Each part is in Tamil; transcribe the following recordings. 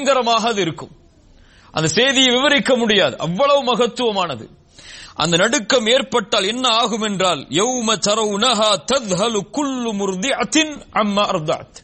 பயங்கரமாக அது இருக்கும் அந்த செய்தியை விவரிக்க முடியாது அவ்வளவு மகத்துவமானது அந்த நடுக்கம் ஏற்பட்டால் என்ன ஆகும் என்றால் யௌம தரவுனஹா தத்ஹலு குல்லு முர்திஅத்தின் அம்மா அர்தாத்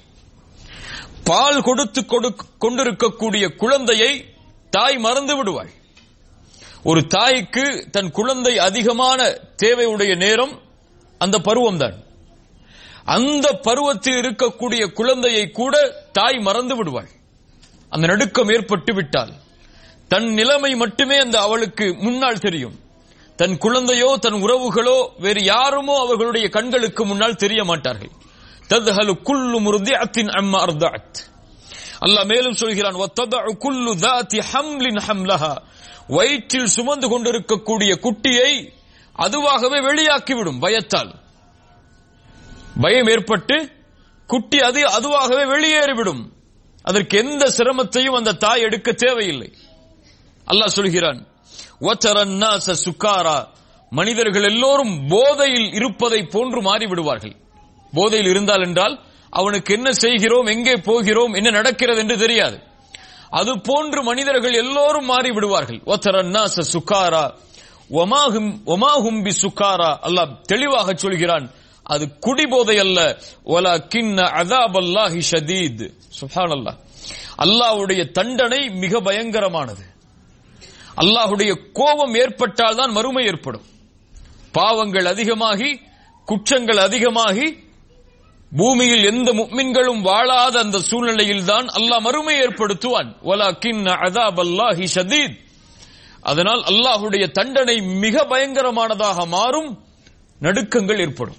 பால் கொடுத்து கொடுக்- கொண்டிருக்கக்கூடிய குழந்தையை தாய் மறந்து விடுவாள் ஒரு தாய்க்கு தன் குழந்தை அதிகமான தேவையுடைய நேரம் அந்த பருவம்தான் அந்த பருவத்தில் இருக்கக்கூடிய குழந்தையை கூட தாய் மறந்து விடுவாள் அந்த நடுக்கம் ஏற்பட்டு விட்டால் தன் நிலைமை மட்டுமே அந்த அவளுக்கு முன்னால் தெரியும் தன் குழந்தையோ தன் உறவுகளோ வேறு யாருமோ அவர்களுடைய கண்களுக்கு முன்னால் தெரிய மாட்டார்கள் தத்ஹலு குல்லு முர்திஅத்தின் அம்மா அர்தஅத் அல்லாஹ் மேலும் சொல்கிறான் வத்ததஉ குல்லு தாத்தி ஹம்லின் ஹம்லஹா வயிற்றில் சுமந்து கொண்டிருக்கக்கூடிய குட்டியை அதுவாகவே வெளியாக்கிவிடும் பயத்தால் பயம் ஏற்பட்டு குட்டி அது அதுவாகவே வெளியேறிவிடும் அதற்கு எந்த சிரமத்தையும் அந்த தாய் எடுக்க தேவையில்லை அல்லாஹ் சொல்கிறான் "வத்தர النَّاسَ சுக்காரா மனிதர்கள் எல்லோரும் போதையில் இருப்பதை போன்று மாறி விடுவார்கள் போதையில் இருந்தால் என்றால் அவனுக்கு என்ன செய்கிறோம் எங்கே போகிறோம் என்ன நடக்கிறது என்று தெரியாது அது போன்று மனிதர்கள் எல்லோரும் மாறி விடுவார்கள் "வத்தர النَّاسَ சுக்காரா ஒமாஹும் ஒமாஹும் பி சுக்காரா அல்லாஹ் தெளிவாக சொல்கிறான் அது குடிபோதை அல்ல ஒலா கிண்ண அதாப் அல்லாஹி ஷதீத் சுப்ஹானல்லாஹ் அல்லாஹ்வுடைய தண்டனை மிக பயங்கரமானது அல்லாஹுடைய கோபம் ஏற்பட்டால் தான் மறுமை ஏற்படும் பாவங்கள் அதிகமாகி குற்றங்கள் அதிகமாகி பூமியில் எந்த முக்மின்களும் வாழாத அந்த சூழ்நிலையில் தான் அல்லாஹ் மறுமை ஏற்படுத்துவான் வலாக்கின் அதாப் அல்லாஹி ஷதீத் அதனால் அல்லாஹுடைய தண்டனை மிக பயங்கரமானதாக மாறும் நடுக்கங்கள் ஏற்படும்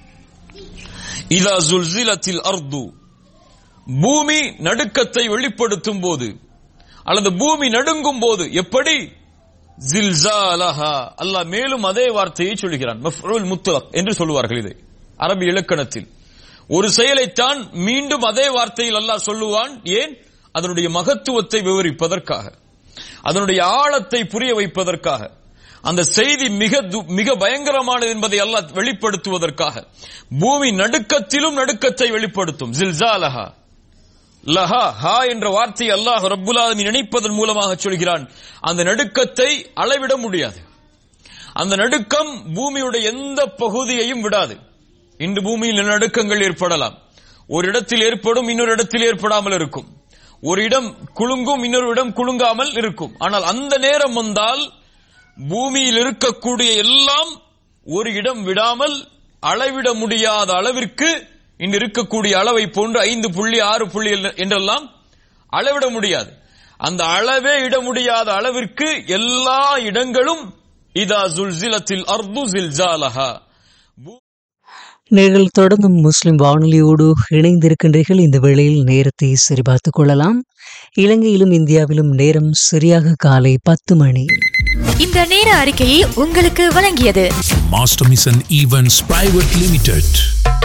இதா ஜுல்சிலத்தில் அர்து பூமி நடுக்கத்தை வெளிப்படுத்தும் போது அல்லது பூமி நடுங்கும் போது எப்படி ஜில்சாலஹா அல்லாஹ் மேலும் அதே வார்த்தையை சொல்கிறான் மஃபூல் முத்தலக் என்று சொல்லுவார்கள் இதை அரபி இலக்கணத்தில் ஒரு செயலைத்தான் மீண்டும் அதே வார்த்தையில் அல்லாஹ் சொல்லுவான் ஏன் அதனுடைய மகத்துவத்தை விவரிப்பதற்காக அதனுடைய ஆழத்தை புரிய வைப்பதற்காக அந்த செய்தி மிக து- மிக பயங்கரமானது என்பதை அல்லாஹ் வெளிப்படுத்துவதற்காக பூமி நடுக்கத்திலும் நடுக்கத்தை வெளிப்படுத்தும் ஜில்சாலஹா லஹா ஹா என்ற வார்த்தை அல்லாஹ் ரப்புல் ஆலமீன் நினைப்பதன் மூலமாக சொல்கிறான் அந்த நடுக்கத்தை அளவிட முடியாது அந்த நடுக்கம் பூமியுடைய எந்த பகுதியையும் விடாது இன்று பூமியில் நடுக்கங்கள் ஏற்படலாம் ஒரு இடத்தில் ஏற்படும் இன்னொரு இடத்தில் ஏற்படாமல் இருக்கும் ஒரு இடம் குலுங்கும் இன்னொரு இடம் குலுங்காமல் இருக்கும் ஆனால் அந்த நேரம் வந்தால் பூமியில் இருக்கக்கூடிய எல்லாம் ஒரு இடம் விடாமல் அளவிட முடியாத அளவிற்கு இன்று இருக்கக்கூடிய அளவை போன்று ஐந்து புள்ளி ஆறு புள்ளி எல்ல- என்றெல்லாம் அளவிட முடியாது அந்த அளவே இட முடியாத அளவிற்கு எல்லா இடங்களும் இதா ஜுல்சிலத்தில் அர்து ஜில்ஜாலஹா நீங்கள் தொடர்ந்தும் முஸ்லிம் வானொலியோடு இணைந்திருக்கின்றீர்கள் இந்த வேளையில் நேரத்தை சரிபார்த்துக் கொள்ளலாம் இலங்கையிலும் இந்தியாவிலும் நேரம் சரியாக காலை பத்து மணி இந்த நேர அறிக்கையை உங்களுக்கு வழங்கியது Master Mission Events Private Limited.